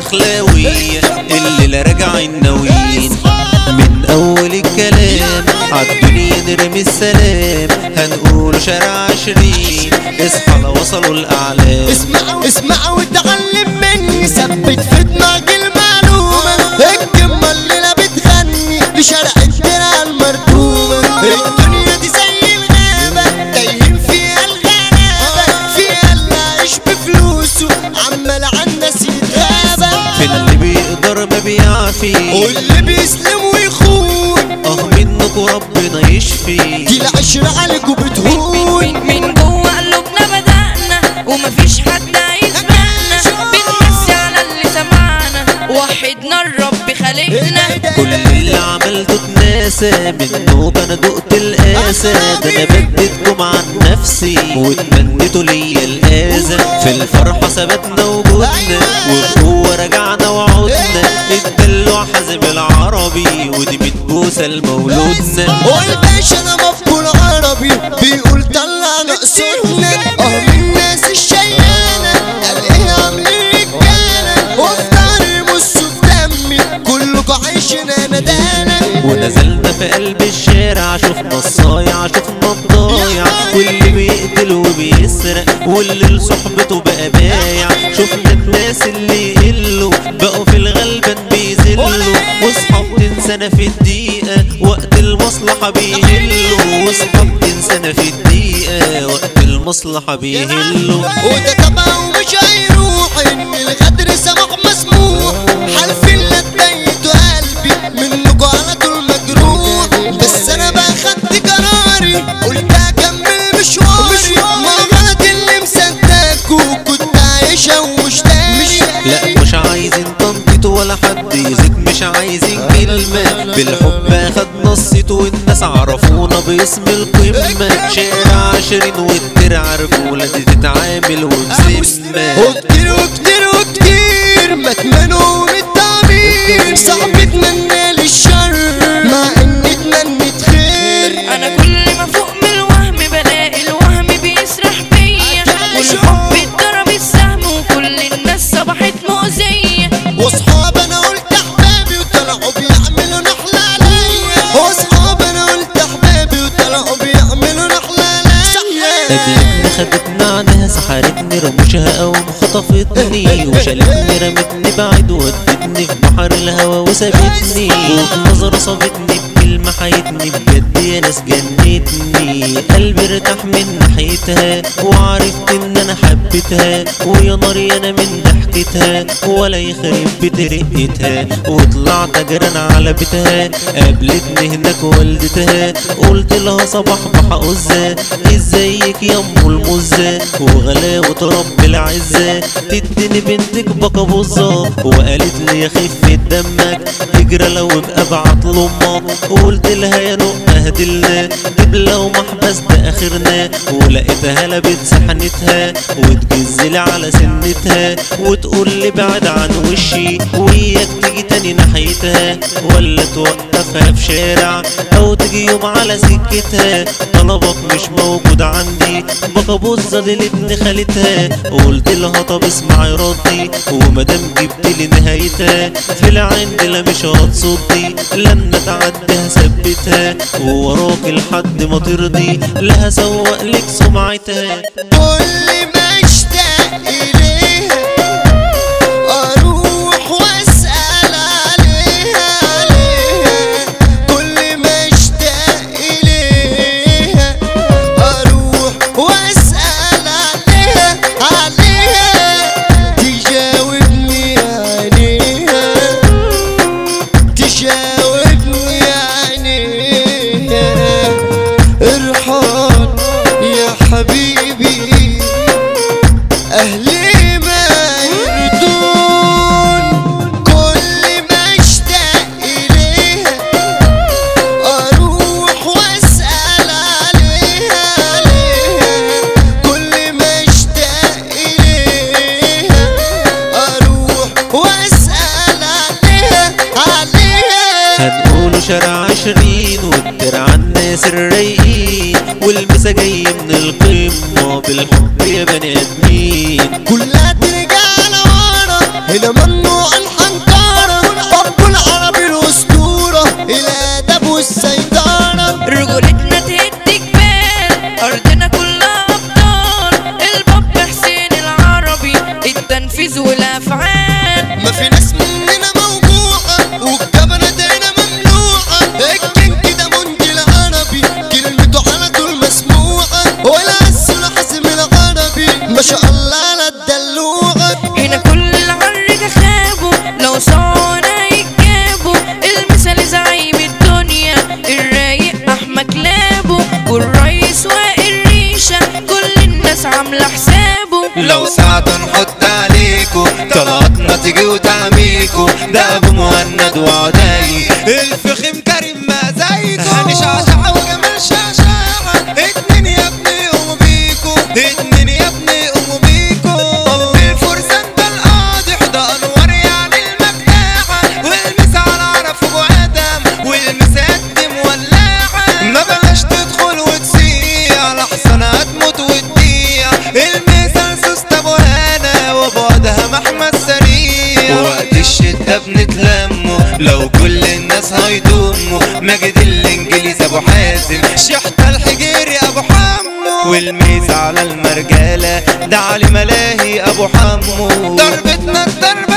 الدخلاوية اللي لا راجع الناويين من اول الكلام عالدنيا نرمي السلام هنقول شارع عشرين اصحى لو وصلوا الاعلام اسمع اسمع وتعلم مني ثبت في دماغي المعلومة الجمة الليلة بتغني بشارع الدرع المرتومة الدنيا دي زي الغابة تايهين فيها الغلابة فيها اللي عايش بفلوسه عمال عالناس يتغابى في اللي بيقدر ما بيعفي واللي بيسلم ويخون اه منكم ربنا يشفي دي العشرة عليكوا بتهون من, من جوه قلوبنا بدأنا ومفيش حد هيسمعنا بنمسي على اللي سمعنا وحدنا الرب خالقنا كل اللي عملته اتناسى منه انا دقت القاسى ده انا بديتكم عن نفسي واتمنيتوا ليا الاذى في الفرحه ثبتنا وجودنا وبقوه رجعنا وعدنا الدلوع حازم العربي ودي بتبوسه لمولودنا والباشا ده مفهوم عربي بيقول طلع نقصنا اه من الناس الشيانة قال ايه عاملين رجالة وفي ظهري بصوا في دمي كلكوا عايشين ندالة ونزلنا في قلب الشارع شفنا الصايع شفنا الضايع واللي بيقتل وبيسرق واللي لصحبته بقى بايع شفنا الناس اللي يقلوا بقوا في الغلبان بيذلوا واصحاب تنسانا في الدقيقة وقت المصلحة بيهلوا واصحاب تنسانا في الدقيقة وقت المصلحة بيهلوا وده تبعه مش هيروح ان الغدر سمح مسموح حلفين لا تبيتوا قلبي منكوا على طول مجروح بس انا بقى خدت قراري قلت اكمل مشواري ما غلط اللي مصدقكوا كنت عايشة ومش تاني لا مش عايزين تنطيط ولا حد يزيد مش عايزين كلمة بالحب اخدنا الصيت والناس عرفونا باسم القمة شارع عشرين والترع رجولة دي تتعامل وبذمة وكتير وكتير وكتير ما اتمنوا من التعبير صعب اتمنى لي الشر مع اني اتمنيت خير انا كل ما فوق من الوهم بلاقي الوهم بيسرح بيا والحب اتضرب السهم وكل الناس صبحت مؤذية واصحاب انا قلت احبابي وطلعوا بيعملوا نحلة عليا واصحاب انا قلت احبابي وطلعوا بيعملوا نحلة عليا قبلتني خدتني عنها سحرتني رموشها قوم خطفتني وشالتني رمتني بعيد ودتني في بحر الهوى وسابتني وبنظرة صابتني بكلمة حيتني بجد يا ناس جنتني قلبي ارتاح من ناحيتها وعرفت ان انا حبيتها ويا ناري انا من ضحكتها ولا يخرب بيت رقتها وطلعت اجران على بيتها قابلتني هناك والدتها قلت لها صباح بحقزة ازيك يا ام المزة وغلاوة رب العزة تديني بنتك بكابوزة وقالت لي يا خفة دمك تجرى لو ابقى ابعت لامك وقلت لها يا نقة هدلنا دبلة ومحبس ده اخرنا ولقيتها لبت سحنتها وتجزلي على سنتها وتقول لي بعد عن وشي وياك تيجي تاني ناحيتها ولا توقفها في شارع او تيجي يوم على سكتها طلبك مش موجود عندي بكابوزة دي لابن خالتها قلت لها طب اسمعي ردي ومادام جبت لي نهايتها في العين دي لا مش هتصدي لما تعدي هثبتها ووراك لحد ما ترضي لا هسوق لك سمعتها كل ما اشتاق اليها اروح واسال عليها عليها كل ما اشتاق اليها اروح واسال عليها عليها تجاوبني عليها تجاوبني عليها ارحل يا حبيبي اهلي ما يردون كل ما اشتاق اليها اروح واسال عليها عليها كل ما اشتاق اليها اروح واسال عليها عليها هنقولوا شارع عشرين والدرع الناس الرايقين والمسا جاي من القمة بالحب يا بني ادمين كلها ترجع لورا هنا ممنوع والسيطرة رجولتنا تهد جبال أرضنا كلها أبطال الباب حسين العربي التنفيذ والأفعال ما في ناس مننا موجوعة والجبنة هنا ممنوعة الكينج ده منجي العربي كلمته على طول مسموعة ولا السلاح حاسم العربي ما شاء الله على الدلوعة هنا كل العرجة خابوا لو صانا يتجابوا المثال زعيم الدنيا الرايق أحمد لابو والريس وائل ريشة كل الناس عاملة حسابه لو ساعة نحط عليكو طلعتنا تيجي وتعميكو ده ابو مهند وعداي الفخم كريم ما زيكو هاني شعشعة وجمال شعشعة اتنين يا ابني قوموا بيكو اتنين يا ابني قوموا بيكو الفرسان ده القاضح ده انوار يعني المبدعة والمس على عرف ابو ادم والمس قدم ولاعة ما بلاش تدخل وتسيع لحسن هتموت وتضيع المثال سوست ابو هنا وابو ادهم احمد سريع وقت الشدة بنتلموا لو كل الناس هيضموا ماجد الانجليز ابو حازم شحتة الحجيري ابو حمو والميز على المرجالة ده علي ملاهي ابو حمو ضربتنا الضرب